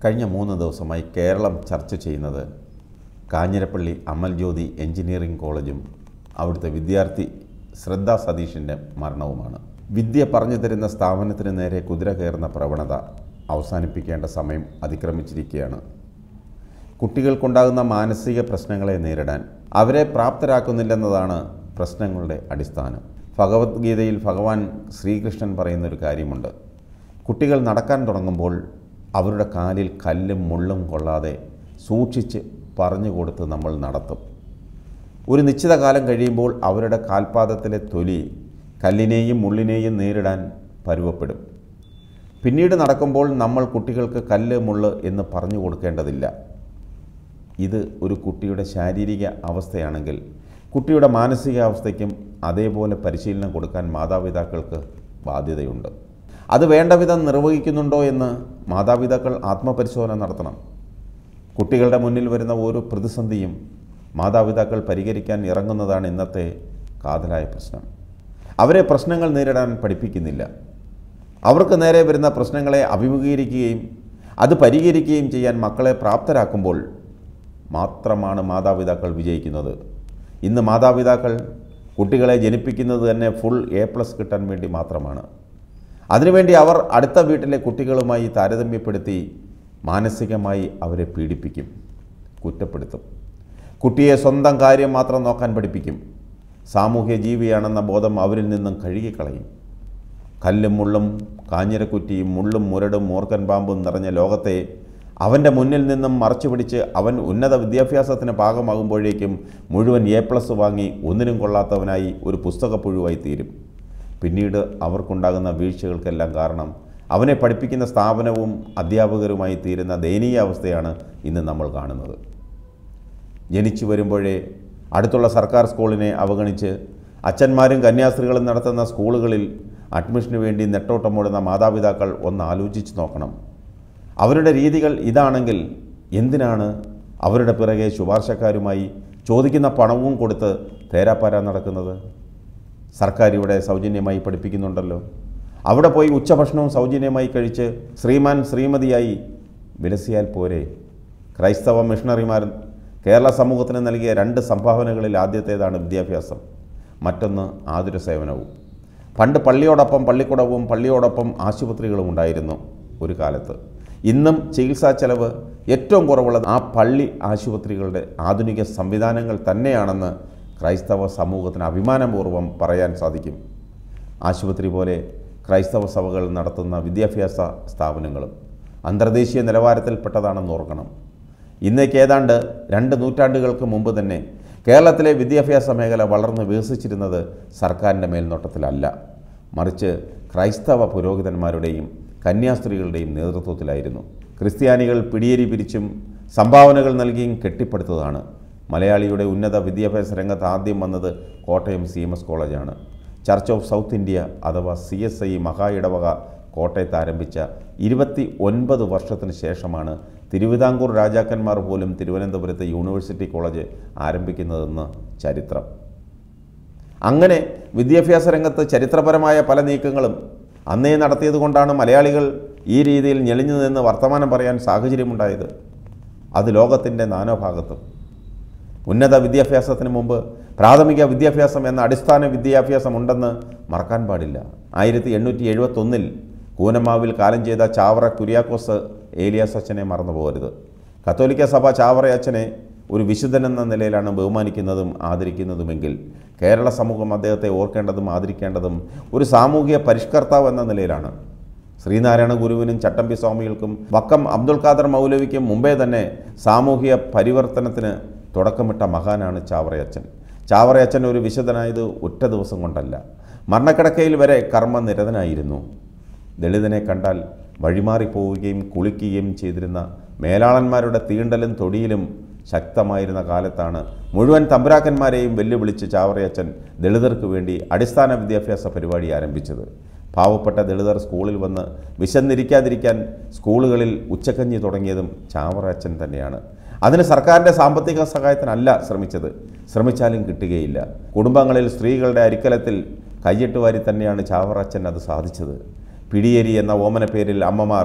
കഴിഞ്ഞ മൂന്ന് ദിവസമായി കേരളം ചർച്ച ചെയ്യുന്നത് കാഞ്ഞിരപ്പള്ളി അമൽ ജ്യോതി എഞ്ചിനീയറിംഗ് കോളേജും അവിടുത്തെ വിദ്യാർത്ഥി ശ്രദ്ധ സതീഷിൻ്റെ മരണവുമാണ് വിദ്യ പറഞ്ഞു തരുന്ന സ്ഥാപനത്തിന് നേരെ കുതിര കയറുന്ന പ്രവണത അവസാനിപ്പിക്കേണ്ട സമയം അതിക്രമിച്ചിരിക്കുകയാണ് കുട്ടികൾക്കുണ്ടാകുന്ന മാനസിക പ്രശ്നങ്ങളെ നേരിടാൻ അവരെ പ്രാപ്തരാക്കുന്നില്ലെന്നതാണ് പ്രശ്നങ്ങളുടെ അടിസ്ഥാനം ഭഗവത്ഗീതയിൽ ഭഗവാൻ ശ്രീകൃഷ്ണൻ പറയുന്നൊരു കാര്യമുണ്ട് കുട്ടികൾ നടക്കാൻ തുടങ്ങുമ്പോൾ അവരുടെ കാലിൽ കല്ലും മുള്ളും കൊള്ളാതെ സൂക്ഷിച്ച് പറഞ്ഞു കൊടുത്ത് നമ്മൾ നടത്തും ഒരു നിശ്ചിത കാലം കഴിയുമ്പോൾ അവരുടെ കാൽപാദത്തിലെ തൊലി കല്ലിനെയും മുള്ളിനെയും നേരിടാൻ പരുവപ്പെടും പിന്നീട് നടക്കുമ്പോൾ നമ്മൾ കുട്ടികൾക്ക് കല്ല് മുള്ള് എന്ന് പറഞ്ഞു കൊടുക്കേണ്ടതില്ല ഇത് ഒരു കുട്ടിയുടെ ശാരീരിക അവസ്ഥയാണെങ്കിൽ കുട്ടിയുടെ മാനസികാവസ്ഥയ്ക്കും അതേപോലെ പരിശീലനം കൊടുക്കാൻ മാതാപിതാക്കൾക്ക് ബാധ്യതയുണ്ട് അത് വേണ്ട വിധം നിർവഹിക്കുന്നുണ്ടോ എന്ന് മാതാപിതാക്കൾ ആത്മപരിശോധന നടത്തണം കുട്ടികളുടെ മുന്നിൽ വരുന്ന ഓരോ പ്രതിസന്ധിയും മാതാപിതാക്കൾ പരിഹരിക്കാൻ ഇറങ്ങുന്നതാണ് ഇന്നത്തെ കാതലായ പ്രശ്നം അവരെ പ്രശ്നങ്ങൾ നേരിടാൻ പഠിപ്പിക്കുന്നില്ല അവർക്ക് നേരെ വരുന്ന പ്രശ്നങ്ങളെ അഭിമുഖീകരിക്കുകയും അത് പരിഹരിക്കുകയും ചെയ്യാൻ മക്കളെ പ്രാപ്തരാക്കുമ്പോൾ മാത്രമാണ് മാതാപിതാക്കൾ വിജയിക്കുന്നത് ഇന്ന് മാതാപിതാക്കൾ കുട്ടികളെ ജനിപ്പിക്കുന്നത് തന്നെ ഫുൾ എ പ്ലസ് കിട്ടാൻ വേണ്ടി മാത്രമാണ് അതിനുവേണ്ടി അവർ അടുത്ത വീട്ടിലെ കുട്ടികളുമായി താരതമ്യപ്പെടുത്തി മാനസികമായി അവരെ പീഡിപ്പിക്കും കുറ്റപ്പെടുത്തും കുട്ടിയെ സ്വന്തം കാര്യം മാത്രം നോക്കാൻ പഠിപ്പിക്കും സാമൂഹ്യ ജീവിയാണെന്ന ബോധം അവരിൽ നിന്നും കഴുകിക്കളയും കല്ലും മുള്ളും കാഞ്ഞിരക്കുറ്റിയും മുള്ളും മുരടും മൂർക്കൻ പാമ്പും നിറഞ്ഞ ലോകത്തെ അവൻ്റെ മുന്നിൽ നിന്നും മറച്ചു പിടിച്ച് അവൻ ഉന്നത വിദ്യാഭ്യാസത്തിന് പാകമാകുമ്പോഴേക്കും മുഴുവൻ എ പ്ലസ് വാങ്ങി ഒന്നിനും കൊള്ളാത്തവനായി ഒരു പുസ്തകപ്പുഴുവായി തീരും പിന്നീട് അവർക്കുണ്ടാകുന്ന വീഴ്ചകൾക്കെല്ലാം കാരണം അവനെ പഠിപ്പിക്കുന്ന സ്ഥാപനവും അധ്യാപകരുമായി തീരുന്ന ദയനീയാവസ്ഥയാണ് ഇന്ന് നമ്മൾ കാണുന്നത് ജനിച്ചു വരുമ്പോഴേ അടുത്തുള്ള സർക്കാർ സ്കൂളിനെ അവഗണിച്ച് അച്ഛന്മാരും കന്യാസ്ത്രീകളും നടത്തുന്ന സ്കൂളുകളിൽ അഡ്മിഷന് വേണ്ടി നെട്ടോട്ടമോടുന്ന മാതാപിതാക്കൾ ഒന്ന് ആലോചിച്ച് നോക്കണം അവരുടെ രീതികൾ ഇതാണെങ്കിൽ എന്തിനാണ് അവരുടെ പിറകെ ശുപാർശക്കാരുമായി ചോദിക്കുന്ന പണവും കൊടുത്ത് തേരാപ്പാര നടക്കുന്നത് സർക്കാർ ഇവിടെ സൗജന്യമായി പഠിപ്പിക്കുന്നുണ്ടല്ലോ അവിടെ പോയി ഉച്ചഭക്ഷണവും സൗജന്യമായി കഴിച്ച് ശ്രീമാൻ ശ്രീമതിയായി വിലസിയാൽ പോരെ ക്രൈസ്തവ മിഷണറിമാർ കേരള സമൂഹത്തിന് നൽകിയ രണ്ട് സംഭാവനകളിൽ ആദ്യത്തേതാണ് വിദ്യാഭ്യാസം മറ്റൊന്ന് ആതുര സേവനവും പണ്ട് പള്ളിയോടൊപ്പം പള്ളിക്കുടവും പള്ളിയോടൊപ്പം ആശുപത്രികളും ഉണ്ടായിരുന്നു ഒരു കാലത്ത് ഇന്നും ചികിത്സാ ചെലവ് ഏറ്റവും കുറവുള്ളത് ആ പള്ളി ആശുപത്രികളുടെ ആധുനിക സംവിധാനങ്ങൾ തന്നെയാണെന്ന് ക്രൈസ്തവ സമൂഹത്തിന് അഭിമാനപൂർവ്വം പറയാൻ സാധിക്കും ആശുപത്രി പോലെ ക്രൈസ്തവ സഭകൾ നടത്തുന്ന വിദ്യാഭ്യാസ സ്ഥാപനങ്ങളും അന്തർദേശീയ നിലവാരത്തിൽപ്പെട്ടതാണെന്ന് ഓർക്കണം ഇന്നേക്ക് ഏതാണ്ട് രണ്ട് നൂറ്റാണ്ടുകൾക്ക് മുമ്പ് തന്നെ കേരളത്തിലെ വിദ്യാഭ്യാസ മേഖല വളർന്ന് വികസിച്ചിരുന്നത് സർക്കാരിൻ്റെ മേൽനോട്ടത്തിലല്ല മറിച്ച് ക്രൈസ്തവ പുരോഹിതന്മാരുടെയും കന്യാസ്ത്രീകളുടെയും നേതൃത്വത്തിലായിരുന്നു ക്രിസ്ത്യാനികൾ പിടിയേരി പിരിച്ചും സംഭാവനകൾ നൽകിയും കെട്ടിപ്പടുത്തതാണ് മലയാളിയുടെ ഉന്നത വിദ്യാഭ്യാസ രംഗത്ത് ആദ്യം വന്നത് കോട്ടയം സി എം എസ് കോളേജാണ് ചർച്ച് ഓഫ് സൗത്ത് ഇന്ത്യ അഥവാ സി എസ് ഐ മഹാ ഇടവക കോട്ടയത്ത് ആരംഭിച്ച ഇരുപത്തി ഒൻപത് വർഷത്തിന് ശേഷമാണ് തിരുവിതാംകൂർ രാജാക്കന്മാർ പോലും തിരുവനന്തപുരത്തെ യൂണിവേഴ്സിറ്റി കോളേജ് ആരംഭിക്കുന്നതെന്ന് ചരിത്രം അങ്ങനെ വിദ്യാഭ്യാസ രംഗത്ത് ചരിത്രപരമായ പല നീക്കങ്ങളും അന്നേ നടത്തിയതുകൊണ്ടാണ് മലയാളികൾ ഈ രീതിയിൽ ഞെളിഞ്ഞു നിന്ന് വർത്തമാനം പറയാൻ സാഹചര്യമുണ്ടായത് അത് ലോകത്തിൻ്റെ നാനാഭാഗത്തും ഉന്നത വിദ്യാഭ്യാസത്തിന് മുമ്പ് പ്രാഥമിക വിദ്യാഭ്യാസം എന്ന അടിസ്ഥാന വിദ്യാഭ്യാസം ഉണ്ടെന്ന് മറക്കാൻ പാടില്ല ആയിരത്തി എണ്ണൂറ്റി എഴുപത്തൊന്നിൽ കൂനമാവിൽ കാലം ചെയ്ത ചാവറ കുര്യാക്കോസ് ഏലിയാസ് അച്ഛനെ മറന്നു പോകരുത് കത്തോലിക്ക സഭ ചാവറ അച്ഛനെ ഒരു വിശുദ്ധനെന്ന നിലയിലാണ് ബഹുമാനിക്കുന്നതും ആദരിക്കുന്നതുമെങ്കിൽ കേരള സമൂഹം അദ്ദേഹത്തെ ഓർക്കേണ്ടതും ആദരിക്കേണ്ടതും ഒരു സാമൂഹിക പരിഷ്കർത്താവ് എന്ന നിലയിലാണ് ശ്രീനാരായണ ഗുരുവിനും ചട്ടമ്പി സ്വാമികൾക്കും വക്കം അബ്ദുൽ ഖാദർ മൗലവിക്കും മുമ്പേ തന്നെ സാമൂഹിക പരിവർത്തനത്തിന് തുടക്കമിട്ട മഹാനാണ് ചാവറയച്ചൻ ചാവറയച്ചൻ ഒരു വിശുദ്ധനായത് ഒറ്റ ദിവസം കൊണ്ടല്ല മരണക്കിടക്കയിൽ വരെ കർമ്മനിരതനായിരുന്നു ദളിതനെ കണ്ടാൽ വഴിമാറിപ്പോവുകയും കുളിക്കുകയും ചെയ്തിരുന്ന മേലാളന്മാരുടെ തീണ്ടലും തൊടിയിലും ശക്തമായിരുന്ന കാലത്താണ് മുഴുവൻ തമ്പുരാക്കന്മാരെയും വെല്ലുവിളിച്ച് ചാവറയച്ചൻ ദളിതർക്ക് വേണ്ടി അടിസ്ഥാന വിദ്യാഭ്യാസ പരിപാടി ആരംഭിച്ചത് പാവപ്പെട്ട ദളിതർ സ്കൂളിൽ വന്ന് വിശന്നിരിക്കാതിരിക്കാൻ സ്കൂളുകളിൽ ഉച്ചക്കഞ്ഞി തുടങ്ങിയതും ചാവറയച്ചൻ തന്നെയാണ് അതിന് സർക്കാരിൻ്റെ സാമ്പത്തിക സഹായത്തിനല്ല ശ്രമിച്ചത് ശ്രമിച്ചാലും കിട്ടുകയില്ല കുടുംബങ്ങളിൽ സ്ത്രീകളുടെ അരിക്കലത്തിൽ കയ്യിട്ട് വാരി തന്നെയാണ് ചാവറച്ചൻ അത് സാധിച്ചത് പിടിയേരി എന്ന ഓമന പേരിൽ അമ്മമാർ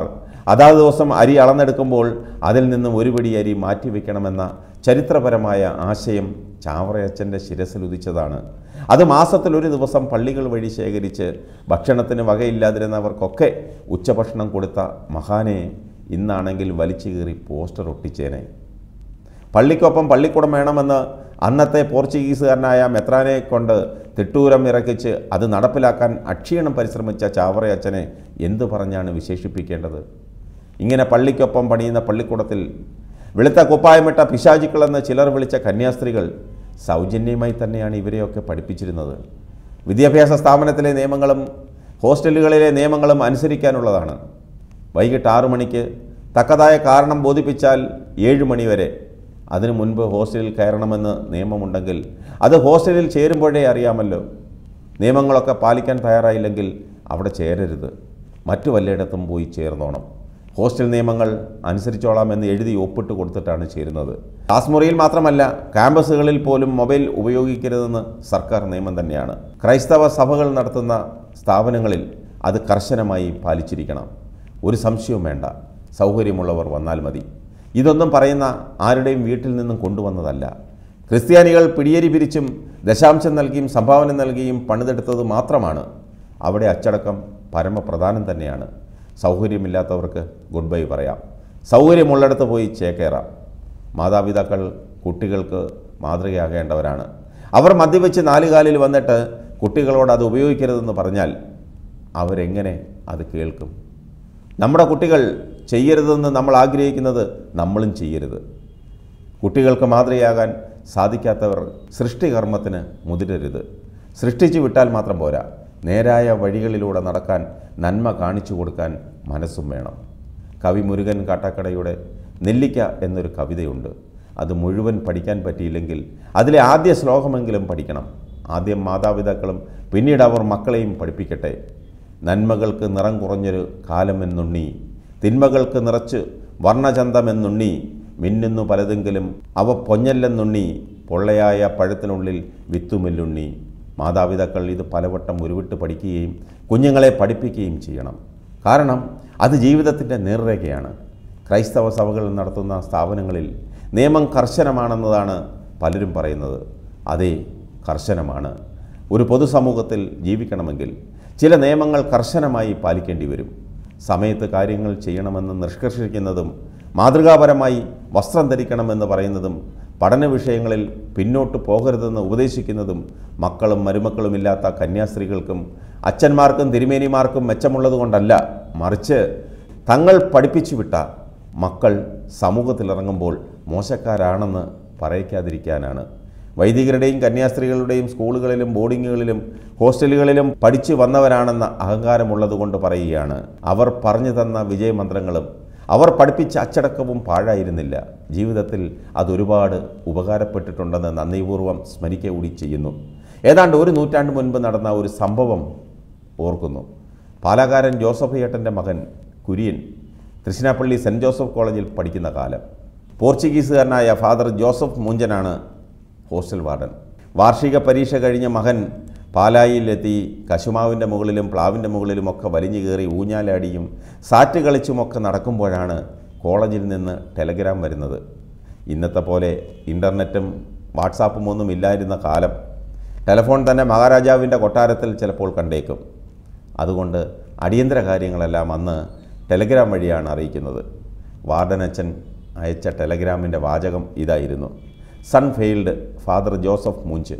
അതാത് ദിവസം അരി അളന്നെടുക്കുമ്പോൾ അതിൽ നിന്നും ഒരു പിടി അരി മാറ്റിവെക്കണമെന്ന ചരിത്രപരമായ ആശയം ചാവറയച്ചൻ്റെ ശിരസിലുദിച്ചതാണ് അത് മാസത്തിൽ ഒരു ദിവസം പള്ളികൾ വഴി ശേഖരിച്ച് ഭക്ഷണത്തിന് വകയില്ലാതിരുന്നവർക്കൊക്കെ ഉച്ചഭക്ഷണം കൊടുത്ത മഹാനെ ഇന്നാണെങ്കിൽ വലിച്ചു കീറി പോസ്റ്റർ ഒട്ടിച്ചേനെ പള്ളിക്കൊപ്പം പള്ളിക്കൂടം വേണമെന്ന് അന്നത്തെ പോർച്ചുഗീസുകാരനായ മെത്രാനെ കൊണ്ട് തിട്ടൂരം ഇറക്കിച്ച് അത് നടപ്പിലാക്കാൻ അക്ഷീണം പരിശ്രമിച്ച ചാവറയച്ചനെ എന്തു പറഞ്ഞാണ് വിശേഷിപ്പിക്കേണ്ടത് ഇങ്ങനെ പള്ളിക്കൊപ്പം പണിയുന്ന പള്ളിക്കൂടത്തിൽ വെളുത്ത കുപ്പായമിട്ട പിശാചുക്കളെന്ന് ചിലർ വിളിച്ച കന്യാസ്ത്രീകൾ സൗജന്യമായി തന്നെയാണ് ഇവരെയൊക്കെ പഠിപ്പിച്ചിരുന്നത് വിദ്യാഭ്യാസ സ്ഥാപനത്തിലെ നിയമങ്ങളും ഹോസ്റ്റലുകളിലെ നിയമങ്ങളും അനുസരിക്കാനുള്ളതാണ് വൈകിട്ട് ആറു മണിക്ക് തക്കതായ കാരണം ബോധിപ്പിച്ചാൽ ഏഴ് മണി വരെ അതിനു മുൻപ് ഹോസ്റ്റലിൽ കയറണമെന്ന് നിയമമുണ്ടെങ്കിൽ അത് ഹോസ്റ്റലിൽ ചേരുമ്പോഴേ അറിയാമല്ലോ നിയമങ്ങളൊക്കെ പാലിക്കാൻ തയ്യാറായില്ലെങ്കിൽ അവിടെ ചേരരുത് മറ്റു വല്ലയിടത്തും പോയി ചേർന്നോണം ഹോസ്റ്റൽ നിയമങ്ങൾ അനുസരിച്ചോളാം എന്ന് എഴുതി ഒപ്പിട്ട് കൊടുത്തിട്ടാണ് ചേരുന്നത് ക്ലാസ് മുറിയിൽ മാത്രമല്ല ക്യാമ്പസുകളിൽ പോലും മൊബൈൽ ഉപയോഗിക്കരുതെന്ന് സർക്കാർ നിയമം തന്നെയാണ് ക്രൈസ്തവ സഭകൾ നടത്തുന്ന സ്ഥാപനങ്ങളിൽ അത് കർശനമായി പാലിച്ചിരിക്കണം ഒരു സംശയവും വേണ്ട സൗകര്യമുള്ളവർ വന്നാൽ മതി ഇതൊന്നും പറയുന്ന ആരുടെയും വീട്ടിൽ നിന്നും കൊണ്ടുവന്നതല്ല ക്രിസ്ത്യാനികൾ പിടിയേരി പിരിച്ചും ദശാംശം നൽകിയും സംഭാവന നൽകിയും പണിതെടുത്തത് മാത്രമാണ് അവിടെ അച്ചടക്കം പരമപ്രധാനം തന്നെയാണ് സൗകര്യമില്ലാത്തവർക്ക് ഗുഡ് ബൈ പറയാം സൗകര്യമുള്ളിടത്ത് പോയി ചേക്കേറാം മാതാപിതാക്കൾ കുട്ടികൾക്ക് മാതൃകയാകേണ്ടവരാണ് അവർ മദ്യപിച്ച് നാലുകാലിൽ വന്നിട്ട് കുട്ടികളോട് അത് ഉപയോഗിക്കരുതെന്ന് പറഞ്ഞാൽ അവരെങ്ങനെ അത് കേൾക്കും നമ്മുടെ കുട്ടികൾ ചെയ്യരുതെന്ന് നമ്മൾ ആഗ്രഹിക്കുന്നത് നമ്മളും ചെയ്യരുത് കുട്ടികൾക്ക് മാതൃകയാകാൻ സാധിക്കാത്തവർ സൃഷ്ടികർമ്മത്തിന് മുതിരരുത് സൃഷ്ടിച്ചു വിട്ടാൽ മാത്രം പോരാ നേരായ വഴികളിലൂടെ നടക്കാൻ നന്മ കാണിച്ചു കൊടുക്കാൻ മനസ്സും വേണം കവി മുരുകൻ കാട്ടാക്കടയുടെ നെല്ലിക്ക എന്നൊരു കവിതയുണ്ട് അത് മുഴുവൻ പഠിക്കാൻ പറ്റിയില്ലെങ്കിൽ അതിലെ ആദ്യ ശ്ലോകമെങ്കിലും പഠിക്കണം ആദ്യം മാതാപിതാക്കളും പിന്നീട് അവർ മക്കളെയും പഠിപ്പിക്കട്ടെ നന്മകൾക്ക് നിറം കുറഞ്ഞൊരു കാലമെന്നുണ്ണി തിന്മകൾക്ക് നിറച്ച് വർണ്ണചന്തമെന്നുണ്ണി മിന്നുന്നു പലതെങ്കിലും അവ പൊഞ്ഞല്ലെന്നുണ്ണി പൊള്ളയായ പഴത്തിനുള്ളിൽ വിത്തുമെല്ലുണ്ണി മാതാപിതാക്കൾ ഇത് പലവട്ടം ഉരുവിട്ട് പഠിക്കുകയും കുഞ്ഞുങ്ങളെ പഠിപ്പിക്കുകയും ചെയ്യണം കാരണം അത് ജീവിതത്തിൻ്റെ നേർരേഖയാണ് ക്രൈസ്തവ സഭകൾ നടത്തുന്ന സ്ഥാപനങ്ങളിൽ നിയമം കർശനമാണെന്നതാണ് പലരും പറയുന്നത് അതെ കർശനമാണ് ഒരു പൊതുസമൂഹത്തിൽ ജീവിക്കണമെങ്കിൽ ചില നിയമങ്ങൾ കർശനമായി പാലിക്കേണ്ടി വരും സമയത്ത് കാര്യങ്ങൾ ചെയ്യണമെന്ന് നിഷ്കർഷിക്കുന്നതും മാതൃകാപരമായി വസ്ത്രം ധരിക്കണമെന്ന് പറയുന്നതും പഠന വിഷയങ്ങളിൽ പിന്നോട്ട് പോകരുതെന്ന് ഉപദേശിക്കുന്നതും മക്കളും മരുമക്കളുമില്ലാത്ത കന്യാസ്ത്രീകൾക്കും അച്ഛന്മാർക്കും തിരുമേനിമാർക്കും മെച്ചമുള്ളതുകൊണ്ടല്ല മറിച്ച് തങ്ങൾ പഠിപ്പിച്ചു വിട്ട മക്കൾ സമൂഹത്തിലിറങ്ങുമ്പോൾ മോശക്കാരാണെന്ന് പറയിക്കാതിരിക്കാനാണ് വൈദികരുടെയും കന്യാസ്ത്രീകളുടെയും സ്കൂളുകളിലും ബോർഡിങ്ങുകളിലും ഹോസ്റ്റലുകളിലും പഠിച്ചു വന്നവരാണെന്ന അഹങ്കാരമുള്ളതുകൊണ്ട് പറയുകയാണ് അവർ പറഞ്ഞു തന്ന വിജയമന്ത്രങ്ങളും അവർ പഠിപ്പിച്ച അച്ചടക്കവും പാഴായിരുന്നില്ല ജീവിതത്തിൽ അതൊരുപാട് ഉപകാരപ്പെട്ടിട്ടുണ്ടെന്ന് നന്ദിപൂർവ്വം സ്മരിക്കുക കൂടി ചെയ്യുന്നു ഏതാണ്ട് ഒരു നൂറ്റാണ്ട് മുൻപ് നടന്ന ഒരു സംഭവം ഓർക്കുന്നു പാലാകാരൻ ജോസഫ് ഏട്ടൻ്റെ മകൻ കുര്യൻ തൃശ്ശിനാപ്പള്ളി സെൻറ് ജോസഫ് കോളേജിൽ പഠിക്കുന്ന കാലം പോർച്ചുഗീസുകാരനായ ഫാദർ ജോസഫ് മൂഞ്ചനാണ് ഹോസ്റ്റൽ വാർഡൻ വാർഷിക പരീക്ഷ കഴിഞ്ഞ മകൻ പാലായിലെത്തി കശുമാവിൻ്റെ മുകളിലും പ്ലാവിൻ്റെ മുകളിലുമൊക്കെ വലിഞ്ഞു കയറി ഊഞ്ഞാലാടിയും സാറ്റ് കളിച്ചുമൊക്കെ നടക്കുമ്പോഴാണ് കോളേജിൽ നിന്ന് ടെലഗ്രാം വരുന്നത് ഇന്നത്തെ പോലെ ഇൻ്റർനെറ്റും വാട്സാപ്പും ഒന്നും ഇല്ലായിരുന്ന കാലം ടെലഫോൺ തന്നെ മഹാരാജാവിൻ്റെ കൊട്ടാരത്തിൽ ചിലപ്പോൾ കണ്ടേക്കും അതുകൊണ്ട് അടിയന്തര കാര്യങ്ങളെല്ലാം അന്ന് ടെലഗ്രാം വഴിയാണ് അറിയിക്കുന്നത് വാർഡനച്ചൻ അയച്ച ടെലഗ്രാമിൻ്റെ വാചകം ഇതായിരുന്നു son failed father Joseph Munch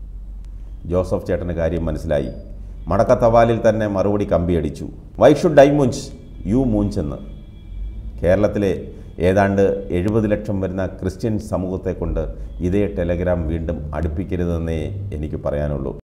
Joseph ചേട്ടന് കാര്യം മനസ്സിലായി മടക്കത്തവാലിൽ തന്നെ മറുപടി കമ്പിയടിച്ചു why should I munch you munch എന്ന് കേരളത്തിലെ ഏതാണ്ട് എഴുപത് ലക്ഷം വരുന്ന ക്രിസ്ത്യൻ സമൂഹത്തെ കൊണ്ട് ഇതേ ടെലഗ്രാം വീണ്ടും അടുപ്പിക്കരുതെന്നേ എനിക്ക് പറയാനുള്ളൂ